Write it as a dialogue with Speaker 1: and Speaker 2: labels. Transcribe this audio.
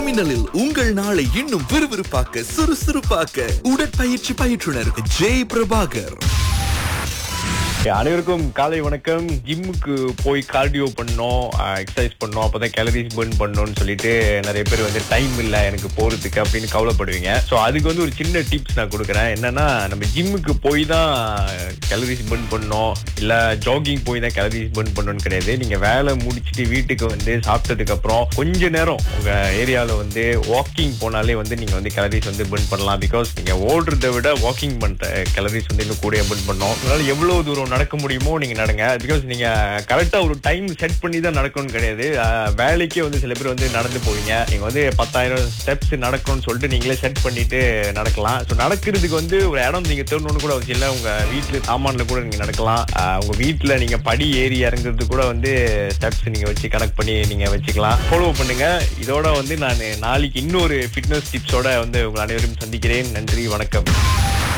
Speaker 1: மின்னலில் உங்கள் நாளை இன்னும் விறுவிறுப்பாக்க சுறுசுறுப்பாக்க உடற்பயிற்சி பயிற்றுனர் ஜெய் பிரபாகர்
Speaker 2: அனைவருக்கும் காலை வணக்கம் ஜிம்முக்கு போய் கார்டியோ பண்ணோம் எக்ஸசைஸ் பண்ணோம் அப்பதான் கேலரிஸ் பர்ன் பண்ணணும்னு சொல்லிட்டு நிறைய பேர் வந்து டைம் இல்ல எனக்கு போறதுக்கு அப்படின்னு கவலைப்படுவீங்க சோ அதுக்கு வந்து ஒரு சின்ன டிப்ஸ் நான் கொடுக்குறேன் என்னன்னா நம்ம ஜிம்முக்கு போய் தான் கேலரிஸ் பர்ன் பண்ணோம் இல்ல ஜாகிங் போய் தான் கேலரிஸ் பர்ன் பண்ணணும்னு கிடையாது நீங்க வேலை முடிச்சிட்டு வீட்டுக்கு வந்து சாப்பிட்டதுக்கு அப்புறம் கொஞ்ச நேரம் உங்க ஏரியால வந்து வாக்கிங் போனாலே வந்து நீங்க வந்து கேலரிஸ் வந்து பர்ன் பண்ணலாம் பிகாஸ் நீங்க ஓடுறதை விட வாக்கிங் பண்ற கேலரிஸ் வந்து இன்னும் கூட பர்ன் பண்ணோம் அதனால எவ்வளவு தூரம் நடக்க முடியுமோ நீங்க நடங்க பிகாஸ் நீங்க கரெக்டா ஒரு டைம் செட் பண்ணி தான் நடக்கணும்னு கிடையாது அஹ், வேலைக்கே வந்து சில பேர் வந்து நடந்து போவீங்க நீங்க வந்து பத்தாயிரம் ஸ்டெப்ஸ் நடக்கணும்னு சொல்லிட்டு நீங்களே செட் பண்ணிட்டு நடக்கலாம் ஸோ நடக்கிறதுக்கு வந்து ஒரு இடம் நீங்க தேடணும்னு கூட அவசியம் இல்லை உங்க வீட்டுல சாமான்ல கூட நீங்க நடக்கலாம் அஹ், உங்க வீட்டுல நீங்க படி ஏறி இறங்குறது கூட வந்து ஸ்டெப்ஸ் நீங்க வச்சு கனெக்ட் பண்ணி நீங்க வச்சுக்கலாம் ஃபாலோ பண்ணுங்க இதோட வந்து நான் நாளைக்கு இன்னொரு ஃபிட்னஸ் டிப்ஸோட வந்து உங்க அனைவரும் சந்திக்கிறேன் நன்றி வணக்கம்